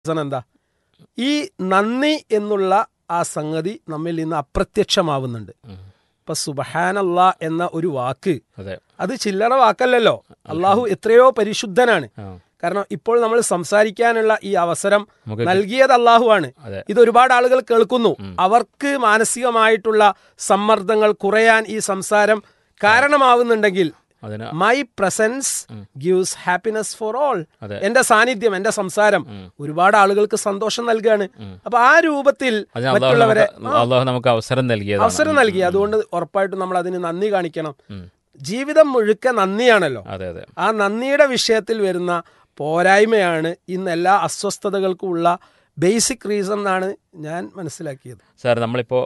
Reason എന്താ ഈ നന്ദി എന്നുള്ള ആ സംഗതി നമ്മിൽ നിന്ന് അപ്രത്യക്ഷമാവുന്നുണ്ട് ഉം. ഇപ്പൊ സുബഹാനല്ല എന്ന ഒരു വാക്ക് അതെ അത് ചില്ലറ വാക്കല്ലല്ലോ അള്ളാഹു എത്രയോ പരിശുദ്ധനാണ് ആ. കാരണം ഇപ്പോൾ നമ്മൾ സംസാരിക്കാനുള്ള ഈ അവസരം നമുക്ക് നൽകിയത് അള്ളാഹുവാണ് അതെ ഇത് ഒരുപാട് ആളുകൾ കേൾക്കുന്നു അവർക്ക് മാനസികമായിട്ടുള്ള സമ്മർദ്ദങ്ങൾ കുറയാൻ ഈ സംസാരം കാരണമാവുന്നുണ്ടെങ്കിൽ അതിന് my presence gives happiness for all അതെ. എന്റെ സാന്നിധ്യം എന്റെ സംസാരം ഒരുപാട് ആളുകൾക്ക് സന്തോഷം നൽകുകയാണ് അപ്പൊ ആ രൂപത്തിൽ അതിന് അള്ളാഹു മറ്റുള്ളവരെ നമുക്ക് അള്ളാഹു നമുക്ക് അവസരം നൽകിയതാണ് അവസരം നൽകി അതുകൊണ്ട് ഉറപ്പായിട്ടും നമ്മൾ അതിന് നന്ദി കാണിക്കണം ഉം. ജീവിതം മുഴുക്കെ നന്ദിയാണല്ലോ അതെ അതെ ആ നന്ദിയുടെ വിഷയത്തിൽ വരുന്ന പോരായ്മയാണ് ഇന്ന് എല്ലാ അസ്വസ്ഥതകൾക്കും ഉള്ള ബേസിക് റീസൺ എന്നാണ് ഞാൻ മനസ്സിലാക്കിയത് സാർ നമ്മളിപ്പോൾ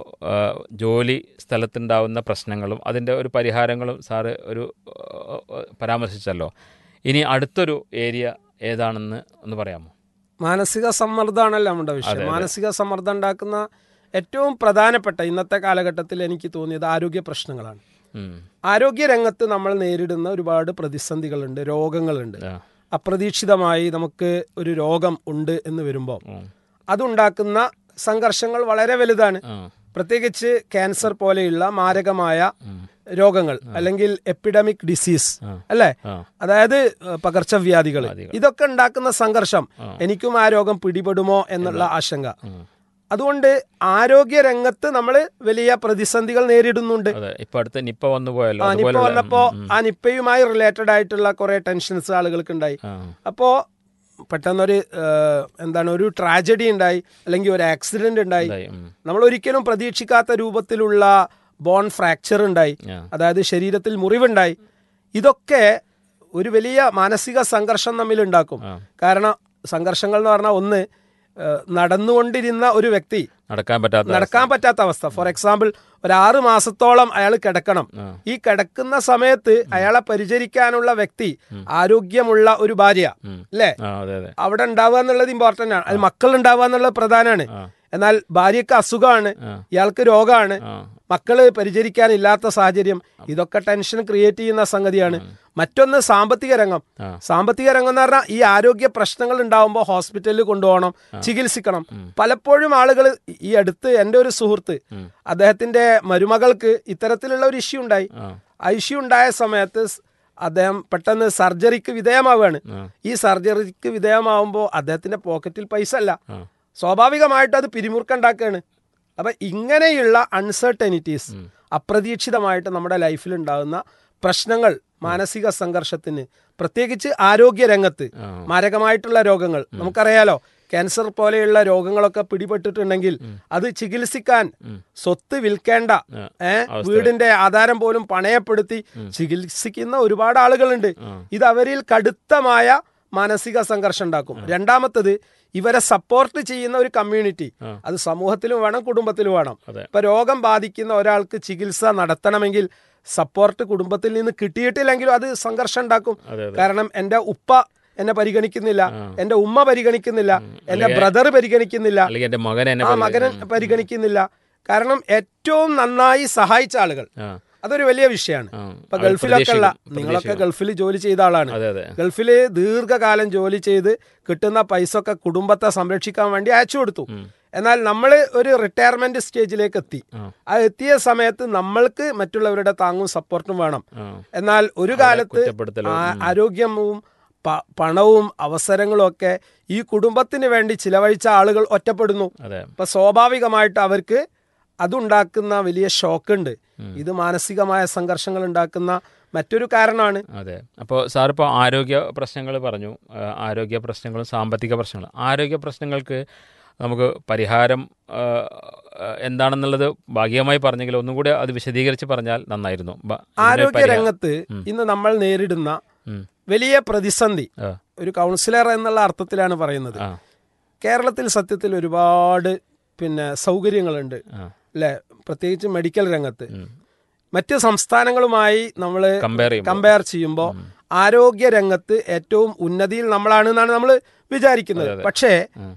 ജോലി സ്ഥലത്തുണ്ടാവുന്ന പ്രശ്നങ്ങളും അതിൻ്റെ ഒരു പരിഹാരങ്ങളും സാറ് ഒരു ആ, ആ, പരാമർശിച്ചല്ലോ ഇനി അടുത്തൊരു ഏരിയ ഏതാണെന്ന് ഒന്ന് പറയാമോ മാനസിക സമ്മർദ്ദമാണല്ലോ നമ്മുടെ വിഷയം മാനസിക സമ്മർദ്ദം ഉണ്ടാക്കുന്ന ഏറ്റവും പ്രധാനപ്പെട്ട ഇന്നത്തെ കാലഘട്ടത്തിൽ എനിക്ക് തോന്നിയത് ആരോഗ്യ പ്രശ്നങ്ങളാണ് ഉം. ആരോഗ്യ രംഗത്ത് നമ്മൾ നേരിടുന്ന ഒരുപാട് പ്രതിസന്ധികളുണ്ട് രോഗങ്ങളുണ്ട് ആ. അപ്രതീക്ഷിതമായി നമുക്ക് ഒരു രോഗം ഉണ്ട് എന്ന് വരുമ്പോൾ ഉം. അതുണ്ടാക്കുന്ന സംഘർഷങ്ങൾ വളരെ വലുതാണ് ആ. പ്രത്യേകിച്ച് ക്യാൻസർ പോലെയുള്ള മാരകമായ രോഗങ്ങൾ അല്ലെങ്കിൽ എപ്പിഡമിക് ഡിസീസ് അല്ലേ ആ. അതായത് ഏഹ്, പകർച്ചവ്യാധികൾ ഇതൊക്കെ ഉണ്ടാക്കുന്ന സംഘർഷം എനിക്കും ആ രോഗം പിടിപെടുമോ എന്നുള്ള ആശങ്ക ഉം. അതുകൊണ്ട് ആരോഗ്യ രംഗത്ത് നമ്മൾ വലിയ പ്രതിസന്ധികൾ നേരിടുന്നുണ്ട് അതെ ഇപ്പൊ അടുത്ത് നിപ്പ വന്നു പോയല്ലോ ആ നിപ്പ അതുപോലുള്ള- വന്നപ്പോ ഉം, ഉം. ആ നിപ്പയുമായി റിലേറ്റഡ് ആയിട്ടുള്ള കുറെ ടെൻഷൻസ് ആളുകൾക്ക് ഉണ്ടായി ആ. അപ്പോ പെട്ടെന്നൊരു ഏഹ്, എന്താണ് ഒരു ട്രാജഡി ഉണ്ടായി അല്ലെങ്കിൽ ഒരു ആക്സിഡന്റ് ഉണ്ടായി ഇതായി, ഉം. നമ്മൾ ഒരിക്കലും പ്രതീക്ഷിക്കാത്ത രൂപത്തിലുള്ള ബോൺ ഫ്രാക്ചർ ഉണ്ടായി ആ. അതായത് ശരീരത്തിൽ മുറിവുണ്ടായി ഇതൊക്കെ ഒരു വലിയ മാനസിക സംഘർഷം തമ്മിൽ ഉണ്ടാക്കും ആ. കാരണം സംഘർഷങ്ങൾ എന്ന് പറഞ്ഞാൽ ഒന്ന് ഏഹ്, നടന്നുകൊണ്ടിരുന്ന ഒരു വ്യക്തി നടക്കാൻ പറ്റാത്ത നടക്കാൻ പറ്റാത്ത അവസ്ഥ ഫോർ എക്സാമ്പിൾ ഒരു ആറ് മാസത്തോളം അയാൾ കിടക്കണം ആ. ഈ കിടക്കുന്ന സമയത്ത് അയാളെ പരിചരിക്കാനുള്ള വ്യക്തി ആരോഗ്യമുള്ള ഒരു ഭാര്യ ഉം. അല്ലേ ആ അതെ അതെ അവിടെ ഉണ്ടാവുക എന്നുള്ളത് ഇമ്പോർട്ടന്റ് ആണ് അത് മക്കൾ ഉണ്ടാവുക എന്നുള്ളത് പ്രധാനമാണ് ആ. എന്നാൽ ഭാര്യക്ക് അസുഖമാണ് ആ. ഇയാൾക്ക് രോഗമാണ് ആ മക്കള് പരിചരിക്കാനില്ലാത്ത സാഹചര്യം ഇതൊക്കെ ടെൻഷൻ ക്രിയേറ്റ് ചെയ്യുന്ന സംഗതിയാണ് മറ്റൊന്ന് സാമ്പത്തിക രംഗം ആ. സാമ്പത്തിക രംഗം എന്ന് പറഞ്ഞാൽ ഈ ആരോഗ്യ പ്രശ്നങ്ങൾ ഉണ്ടാവുമ്പോൾ ഹോസ്പിറ്റലിൽ കൊണ്ടുപോകണം ചികിത്സിക്കണം പലപ്പോഴും ആളുകൾ ഈ അടുത്ത് എൻ്റെ ഒരു സുഹൃത്ത് അദ്ദേഹത്തിന്റെ മരുമകൾക്ക് ഇത്തരത്തിലുള്ള ഒരു ഇഷ്യൂ ഉണ്ടായി ആ. ആ ഇഷ്യൂ ഉണ്ടായ സമയത്ത് സ് അദ്ദേഹം പെട്ടെന്ന് സർജറിക്ക് വിധേയമാവുകയാണ് ആ. ഈ സർജറിക്ക് വിധേയമാവുമ്പോൾ അദ്ദേഹത്തിന്റെ പോക്കറ്റിൽ പൈസ അല്ല ആ. സ്വാഭാവികമായിട്ട് അത് പിരിമുറുക്കുണ്ടാക്കുകയാണ് അപ്പൊ ഇങ്ങനെയുള്ള അൺസർട്ടനിറ്റീസ് അപ്രതീക്ഷിതമായിട്ട് നമ്മുടെ ലൈഫിൽ ഉണ്ടാകുന്ന പ്രശ്നങ്ങൾ മാനസിക സംഘർഷത്തിന് പ്രത്യേകിച്ച് ആരോഗ്യ രംഗത്ത് ആ. മാരകമായിട്ടുള്ള രോഗങ്ങൾ നമുക്കറിയാലോ ക്യാൻസർ പോലെയുള്ള രോഗങ്ങളൊക്കെ പിടിപെട്ടിട്ടുണ്ടെങ്കിൽ അത് ചികിത്സിക്കാൻ സ്വത്ത് വിൽക്കേണ്ട ആ. ഏ വീടിന്റെ ആധാരം പോലും പണയപ്പെടുത്തി ചികിത്സിക്കുന്ന ഒരുപാട് ആളുകളുണ്ട് ഇത് അവരിൽ കടുത്തമായ മാനസിക സംഘർഷം ഉണ്ടാക്കും രണ്ടാമത്തത് ഇവരെ സപ്പോർട്ട് ചെയ്യുന്ന ഒരു കമ്മ്യൂണിറ്റി അത് സമൂഹത്തിലും വേണം കുടുംബത്തിലും വേണം അതെ. ഇപ്പൊ രോഗം ബാധിക്കുന്ന ഒരാൾക്ക് ചികിത്സ നടത്തണമെങ്കിൽ സപ്പോർട്ട് കുടുംബത്തിൽ നിന്ന് കിട്ടിയിട്ടില്ലെങ്കിലും അത് സംഘർഷം ഉണ്ടാക്കും അതെ, കാരണം എന്റെ ഉപ്പ എന്നെ പരിഗണിക്കുന്നില്ല എന്റെ ഉമ്മ പരിഗണിക്കുന്നില്ല എന്റെ ബ്രദർ പരിഗണിക്കുന്നില്ല അല്ലെങ്കിൽ എന്റെ മകൻ എന്നെ ആ മകനെ പരിഗണിക്കുന്നില്ല കാരണം ഏറ്റവും നന്നായി സഹായിച്ച ആളുകൾ ആ. അതൊരു വലിയ വിഷയമാണ് ആ. ഇപ്പൊ അത് ഗൾഫിലൊക്കെ ഉള്ള പ്രതീക്ഷിക്കും, നിങ്ങളൊക്കെ ഗൾഫിൽ ജോലി ചെയ്ത ആളാണ് അതെ അതെ ഗൾഫിൽ ദീർഘകാലം ജോലി ചെയ്ത് കിട്ടുന്ന പൈസ ഒക്കെ കുടുംബത്തെ സംരക്ഷിക്കാൻ വേണ്ടി അയച്ചു കൊടുത്തു എന്നാൽ നമ്മൾ ഒരു റിട്ടയർമെന്റ് സ്റ്റേജിലേക്ക് എത്തി ആ. ആ എത്തിയ സമയത്ത് നമ്മൾക്ക് മറ്റുള്ളവരുടെ താങ്ങും സപ്പോർട്ടും വേണം ആ. എന്നാൽ ഒരു കാലത്ത് കുറ്റപ്പെടുത്തലോ, ആ- ആരോഗ്യവും പ- പണവും അവസരങ്ങളും ഒക്കെ ഈ കുടുംബത്തിന് വേണ്ടി ചിലവഴിച്ച ആളുകൾ ഒറ്റപ്പെടുന്നു അതെ അപ്പൊ സ്വാഭാവികമായിട്ട് അവർക്ക് അതുണ്ടാക്കുന്ന വലിയ ഷോക്കുണ്ട് ഇത് മാനസികമായ സംഘർഷങ്ങൾ ഉണ്ടാക്കുന്ന മറ്റൊരു കാരണമാണ് അതെ അപ്പോൾ സാർ ഇപ്പോൾ ആരോഗ്യ പ്രശ്നങ്ങൾ പറഞ്ഞു ആ, ആരോഗ്യ പ്രശ്നങ്ങളും സാമ്പത്തിക പ്രശ്നങ്ങളും ആരോഗ്യ പ്രശ്നങ്ങൾക്ക് നമുക്ക് പരിഹാരം ആ, ആ, എന്താണെന്നുള്ളത് ഭാഗികമായി പറഞ്ഞെങ്കിൽ ഒന്നും കൂടി അത് വിശദീകരിച്ച് പറഞ്ഞാൽ നന്നായിരുന്നു ബ- ഇതിന് ആരോഗ്യ പരിഹാ- രംഗത്ത് ഇന്ന് നമ്മൾ നേരിടുന്ന ഉം. വലിയ പ്രതിസന്ധി ആ, ഒരു കൗൺസിലർ എന്നുള്ള അർത്ഥത്തിലാണ് പറയുന്നത് ആ, കേരളത്തിൽ സത്യത്തിൽ ഒരുപാട് പിന്നെ സൗകര്യങ്ങളുണ്ട് ആ. അല്ലെ പ്രത്യേകിച്ച് മെഡിക്കൽ രംഗത്ത് മറ്റ് സംസ്ഥാനങ്ങളുമായി നമ്മൾ കമ്പയർ ചെയ്യുമ്പോൾ കമ്പയർ ചെയ്യുമ്പോൾ ആരോഗ്യ രംഗത്ത് ഏറ്റവും ഉന്നതിയിൽ നമ്മളാണ് എന്നാണ് നമ്മൾ വിചാരിക്കുന്നത് പക്ഷേ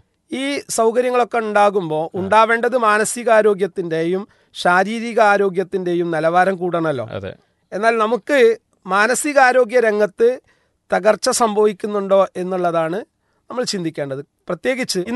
ഈ സൗകര്യങ്ങളൊക്കെ ഉണ്ടാകുമ്പോൾ ഉണ്ടാവേണ്ടത് മാനസികാരോഗ്യത്തിന്റെയും ശാരീരിക ആരോഗ്യത്തിന്റെയും നിലവാരം കൂടണമല്ലോ അതെ എന്നാൽ നമുക്ക് മാനസികാരോഗ്യ രംഗത്ത് തകർച്ച സംഭവിക്കുന്നുണ്ടോ എന്നുള്ളതാണ് നമ്മൾ ചിന്തിക്കേണ്ടത് പ്രത്യേകിച്ച്